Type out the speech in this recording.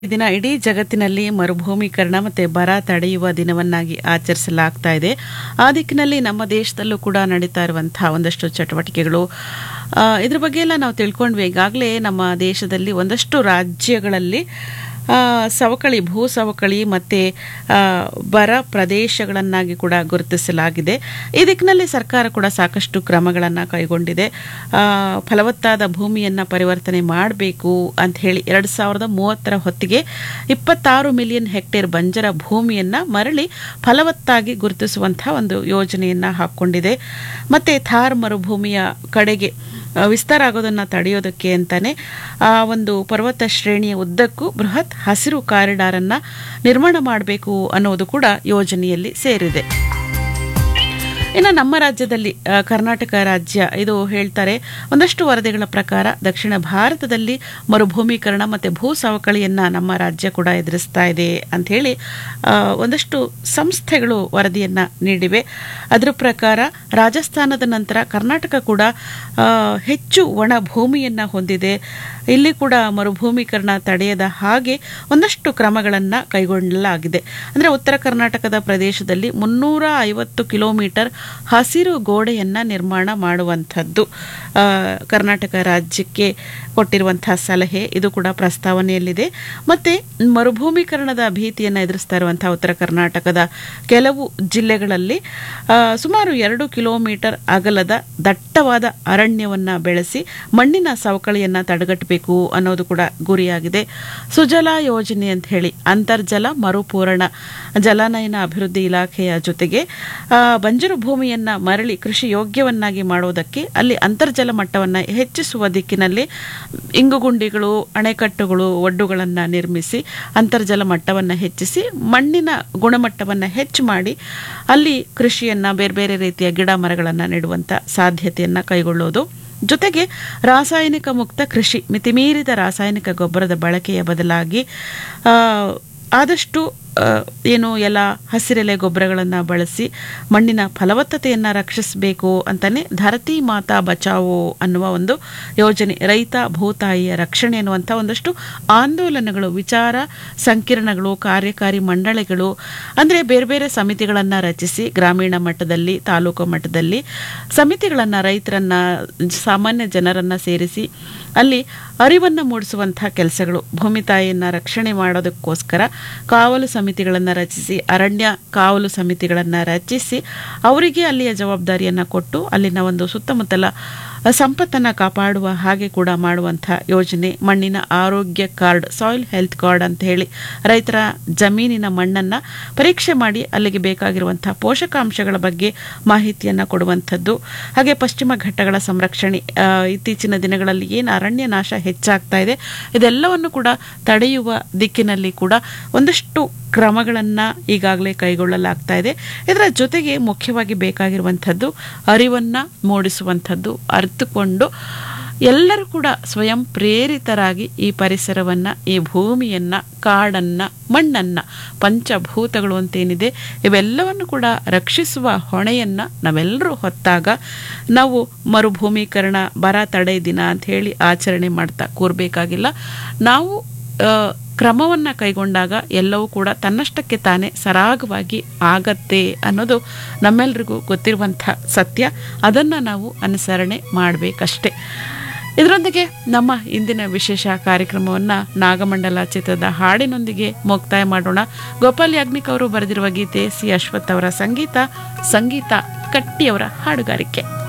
ಈ ದಿನ ಇಡೀ ಜಗತ್ತಿನಲ್ಲಿ ಮರುಭೂಮೀಕರಣ ಮತ್ತೆ ಬರ ತಡೆಯುವ ದಿನವನ್ನಾಗಿ ಆಚರಿಸಲಾಗ್ತಾ ಇದೆ ಆ ದಿಕ್ಕಿನಲ್ಲಿ ನಮ್ಮ ದೇಶದಲ್ಲೂ ಕೂಡ ನಡೀತಾ ಇರುವಂತಹ ಒಂದಷ್ಟು ಚಟುವಟಿಕೆಗಳು ಆ, ಇದ್ರ ಬಗ್ಗೆ ಎಲ್ಲ ನಾವು ತಿಳ್ಕೊಂಡ್ವಿ ಈಗಾಗಲೇ ನಮ್ಮ ದೇಶದಲ್ಲಿ ಒಂದಷ್ಟು ರಾಜ್ಯಗಳಲ್ಲಿ ಆ, ಸವಕಳಿ ಭೂ ಸವಕಳಿ ಮತ್ತು ಬರ ಪ್ರದೇಶಗಳನ್ನಾಗಿ ಕೂಡ ಗುರುತಿಸಲಾಗಿದೆ ಈ ದಿಕ್ಕಿನಲ್ಲಿ ಸರ್ಕಾರ ಕೂಡ ಸಾಕಷ್ಟು ಕ್ರಮಗಳನ್ನು ಕೈಗೊಂಡಿದೆ ಆ, ಫಲವತ್ತಾದ ಭೂಮಿಯನ್ನು ಪರಿವರ್ತನೆ ಮಾಡಬೇಕು ಅಂತ ಹೇಳಿ ಎರಡು ಸಾವಿರದ ಮೂವತ್ತರ ಹೊತ್ತಿಗೆ ಇಪ್ಪತ್ತಾರು ಮಿಲಿಯನ್ ಹೆಕ್ಟೇರ್ ಬಂಜರ ಭೂಮಿಯನ್ನು ಮರಳಿ ಫಲವತ್ತಾಗಿ ಗುರುತಿಸುವಂಥ ಒಂದು ಯೋಜನೆಯನ್ನು ಹಾಕ್ಕೊಂಡಿದೆ ಮತ್ತು ಥಾರ್ ಮರುಭೂಮಿಯ ಕಡೆಗೆ ಆ, ವಿಸ್ತಾರ ಆಗೋದನ್ನು ತಡೆಯೋದಕ್ಕೆ ಅಂತಾನೆ ಆ ಒಂದು ಪರ್ವತ ಶ್ರೇಣಿಯ ಉದ್ದಕ್ಕೂ ಬೃಹತ್ ಹಸಿರು ಕಾರಿಡಾರ್ ಅನ್ನ ನಿರ್ಮಾಣ ಮಾಡಬೇಕು ಅನ್ನೋದು ಕೂಡ ಯೋಜನೆಯಲ್ಲಿ ಸೇರಿದೆ ಇನ್ನು ನಮ್ಮ ರಾಜ್ಯದಲ್ಲಿ ಆ, ಕರ್ನಾಟಕ ರಾಜ್ಯ ಇದು ಹೇಳ್ತಾರೆ ಒಂದಷ್ಟು ವರದಿಗಳ ಪ್ರಕಾರ ದಕ್ಷಿಣ ಭಾರತದಲ್ಲಿ ಮರುಭೂಮೀಕರಣ ಮತ್ತು ಭೂ ಸವಕಳಿಯನ್ನ ನಮ್ಮ ರಾಜ್ಯ ಕೂಡ ಎದುರಿಸ್ತಾ ಇದೆ ಅಂತ ಹೇಳಿ ಆ, ಒಂದಷ್ಟು ಸಂಸ್ಥೆಗಳು ವರದಿಯನ್ನ ನೀಡಿವೆ ಅದರ ಪ್ರಕಾರ ರಾಜಸ್ಥಾನದ ನಂತರ ಕರ್ನಾಟಕ ಕೂಡ ಆ, ಹೆಚ್ಚು ಒಣ ಭೂಮಿಯನ್ನ ಹೊಂದಿದೆ ಇಲ್ಲಿ ಕೂಡ ಮರುಭೂಮೀಕರಣ ತಡೆಯದ ಹಾಗೆ ಒಂದಷ್ಟು ಕ್ರಮಗಳನ್ನು ಕೈಗೊಳ್ಳಲಾಗಿದೆ ಅಂದರೆ ಉತ್ತರ ಕರ್ನಾಟಕದ ಪ್ರದೇಶದಲ್ಲಿ ಮುನ್ನೂರ ಐವತ್ತು ಕಿಲೋಮೀಟರ್ ಹಸಿರು ಗೋಡೆಯನ್ನ ನಿರ್ಮಾಣ ಮಾಡುವಂಥದ್ದು ಆ, ಕರ್ನಾಟಕ ರಾಜ್ಯಕ್ಕೆ ಕೊಟ್ಟಿರುವಂತಹ ಸಲಹೆ ಇದು ಕೂಡ ಪ್ರಸ್ತಾವನೆಯಲ್ಲಿದೆ ಮತ್ತೆ ಮರುಭೂಮೀಕರಣದ ಭೀತಿಯನ್ನು ಎದುರಿಸ್ತಾ ಇರುವಂತಹ ಉತ್ತರ ಕರ್ನಾಟಕದ ಕೆಲವು ಜಿಲ್ಲೆಗಳಲ್ಲಿ ಆ, ಸುಮಾರು ಎರಡು ಕಿಲೋಮೀಟರ್ ಅಗಲದ ದಟ್ಟವಾದ ಅರಣ್ಯವನ್ನ ಬೆಳೆಸಿ ಮಣ್ಣಿನ ಸವಕಳಿಯನ್ನ ತಡೆಗಟ್ಟಬೇಕು ಅನ್ನೋದು ಕೂಡ ಗುರಿಯಾಗಿದೆ ಸುಜಲಾ ಯೋಜನೆ ಅಂತ ಹೇಳಿ ಅಂತರ್ಜಲ ಮರುಪೂರಣ ಜಲಾನಯನ ಅಭಿವೃದ್ಧಿ ಇಲಾಖೆಯ ಜೊತೆಗೆ ಆ, ಬಂಜರು ಭೂಮಿಯನ್ನ ಮರಳಿ ಕೃಷಿ ಯೋಗ್ಯವನ್ನಾಗಿ ಮಾಡುವುದಕ್ಕೆ ಅಲ್ಲಿ ಅಂತರ್ಜಲ ಮಟ್ಟವನ್ನು ಹೆಚ್ಚಿಸುವ ದಿಕ್ಕಿನಲ್ಲಿ ಇಂಗುಗುಂಡಿಗಳು ಅಣೆಕಟ್ಟುಗಳು ಒಡ್ಡುಗಳನ್ನು ನಿರ್ಮಿಸಿ ಅಂತರ್ಜಲ ಮಟ್ಟವನ್ನು ಹೆಚ್ಚಿಸಿ ಮಣ್ಣಿನ ಗುಣಮಟ್ಟವನ್ನು ಹೆಚ್ಚು ಮಾಡಿ ಅಲ್ಲಿ ಕೃಷಿಯನ್ನ ಬೇರೆ ಬೇರೆ ರೀತಿಯ ಗಿಡ ಮರಗಳನ್ನು ನೆಡುವಂತ ಸಾಧ್ಯತೆಯನ್ನ ಕೈಗೊಳ್ಳುವುದು ಜೊತೆಗೆ ರಾಸಾಯನಿಕ ಮುಕ್ತ ಕೃಷಿ ಮಿತಿಮೀರಿದ ರಾಸಾಯನಿಕ ಗೊಬ್ಬರದ ಬಳಕೆಯ ಬದಲಾಗಿ ಆ, ಆದಷ್ಟು ಆ, ಏನು ಎಲ್ಲ ಹಸಿರೆಲೆ ಗೊಬ್ಬರಗಳನ್ನು ಬಳಸಿ ಮಣ್ಣಿನ ಫಲವತ್ತತೆಯನ್ನು ರಕ್ಷಿಸಬೇಕು ಅಂತಾನೆ ಧರತಿ ಮಾತಾ ಬಚಾವೋ ಅನ್ನುವ ಒಂದು ಯೋಜನೆ ರೈತ ಭೂತಾಯಿಯ ರಕ್ಷಣೆ ಅನ್ನುವಂಥ ಒಂದಷ್ಟು ಆಂದೋಲನಗಳು ವಿಚಾರ ಸಂಕಿರಣಗಳು ಕಾರ್ಯಕಾರಿ ಮಂಡಳಿಗಳು ಅಂದರೆ ಬೇರೆ ಬೇರೆ ಸಮಿತಿಗಳನ್ನು ರಚಿಸಿ ಗ್ರಾಮೀಣ ಮಟ್ಟದಲ್ಲಿ ತಾಲೂಕು ಮಟ್ಟದಲ್ಲಿ ಸಮಿತಿಗಳನ್ನು ರೈತರನ್ನ ಸಾಮಾನ್ಯ ಜನರನ್ನ ಸೇರಿಸಿ ಅಲ್ಲಿ ಅರಿವನ್ನು ಮೂಡಿಸುವಂತಹ ಕೆಲಸಗಳು ಭೂಮಿ ತಾಯಿಯನ್ನ ರಕ್ಷಣೆ ಮಾಡೋದಕ್ಕೋಸ್ಕರ ಕಾವಲು ಸಮಿತಿಗಳನ್ನು ರಚಿಸಿ ಅರಣ್ಯ ಕಾವಲು ಸಮಿತಿಗಳನ್ನು ರಚಿಸಿ ಅವರಿಗೆ ಅಲ್ಲಿಯ ಜವಾಬ್ದಾರಿಯನ್ನು ಕೊಟ್ಟು ಅಲ್ಲಿನ ಒಂದು ಸುತ್ತಮುತ್ತಲ ಸಂಪತ್ತನ್ನು ಕಾಪಾಡುವ ಹಾಗೆ ಕೂಡ ಮಾಡುವಂಥ ಯೋಜನೆ ಮಣ್ಣಿನ ಆರೋಗ್ಯ ಕಾರ್ಡ್ ಸಾಯಿಲ್ ಹೆಲ್ತ್ ಕಾರ್ಡ್ ಅಂತ ಹೇಳಿ ರೈತರ ಜಮೀನಿನ ಮಣ್ಣನ್ನು ಪರೀಕ್ಷೆ ಮಾಡಿ ಅಲ್ಲಿಗೆ ಬೇಕಾಗಿರುವಂಥ ಪೋಷಕಾಂಶಗಳ ಬಗ್ಗೆ ಮಾಹಿತಿಯನ್ನು ಕೊಡುವಂಥದ್ದು ಹಾಗೆ ಪಶ್ಚಿಮ ಘಟ್ಟಗಳ ಸಂರಕ್ಷಣೆ ಆ, ಇತ್ತೀಚಿನ ದಿನಗಳಲ್ಲಿ ಏನು ಅರಣ್ಯ ನಾಶ ಹೆಚ್ಚಾಗ್ತಾ ಇದೆ ಇದೆಲ್ಲವನ್ನು ಕೂಡ ತಡೆಯುವ ದಿಕ್ಕಿನಲ್ಲಿ ಕೂಡ ಒಂದಷ್ಟು ಕ್ರಮಗಳನ್ನು ಈಗಾಗಲೇ ಕೈಗೊಳ್ಳಲಾಗ್ತಾ ಇದೆ ಇದರ ಜೊತೆಗೆ ಮುಖ್ಯವಾಗಿ ಬೇಕಾಗಿರುವಂಥದ್ದು ಅರಿವನ್ನು ಮೂಡಿಸುವಂಥದ್ದು ಅರ್ಥಕೊಂಡು ಎಲ್ಲರೂ ಕೂಡ ಸ್ವಯಂ ಪ್ರೇರಿತರಾಗಿ ಈ ಪರಿಸರವನ್ನ ಈ ಭೂಮಿಯನ್ನ ಕಾಡನ್ನ ಮಣ್ಣನ್ನ ಪಂಚಭೂತಗಳು ಅಂತೇನಿದೆ ಇವೆಲ್ಲವನ್ನು ಕೂಡ ರಕ್ಷಿಸುವ ಹೊಣೆಯನ್ನ ನಾವೆಲ್ಲರೂ ಹೊತ್ತಾಗ ನಾವು ಮರುಭೂಮೀಕರಣ ಬರ ತಡೆ ದಿನ ಅಂತ ಹೇಳಿ ಆಚರಣೆ ಮಾಡ್ತಾ ಕೂರಬೇಕಾಗಿಲ್ಲ ನಾವು ಆ, ಕ್ರಮವನ್ನ ಕೈಗೊಂಡಾಗ ಎಲ್ಲವೂ ಕೂಡ ತನ್ನಷ್ಟಕ್ಕೆ ತಾನೇ ಸರಾಗವಾಗಿ ಆಗತ್ತೆ ಅನ್ನೋದು ನಮ್ಮೆಲ್ರಿಗೂ ಗೊತ್ತಿರುವಂಥ ಸತ್ಯ ಅದನ್ನು ನಾವು ಅನುಸರಣೆ ಮಾಡಬೇಕಷ್ಟೆ ಇದರೊಂದಿಗೆ ನಮ್ಮ ಇಂದಿನ ವಿಶೇಷ ಕಾರ್ಯಕ್ರಮವನ್ನು ನಾಗಮಂಡಲ ಚಿತ್ರದ ಹಾಡಿನೊಂದಿಗೆ ಮುಕ್ತಾಯ ಮಾಡೋಣ ಗೋಪಾಲ್ ಯಾಜ್ಞಿಕ್ ಅವರು ಬರೆದಿರುವ ಗೀತೆ ಸಿ ಅಶ್ವಥ್ ಅವರ ಸಂಗೀತ ಸಂಗೀತ ಕಟ್ಟಿಯವರ ಹಾಡುಗಾರಿಕೆ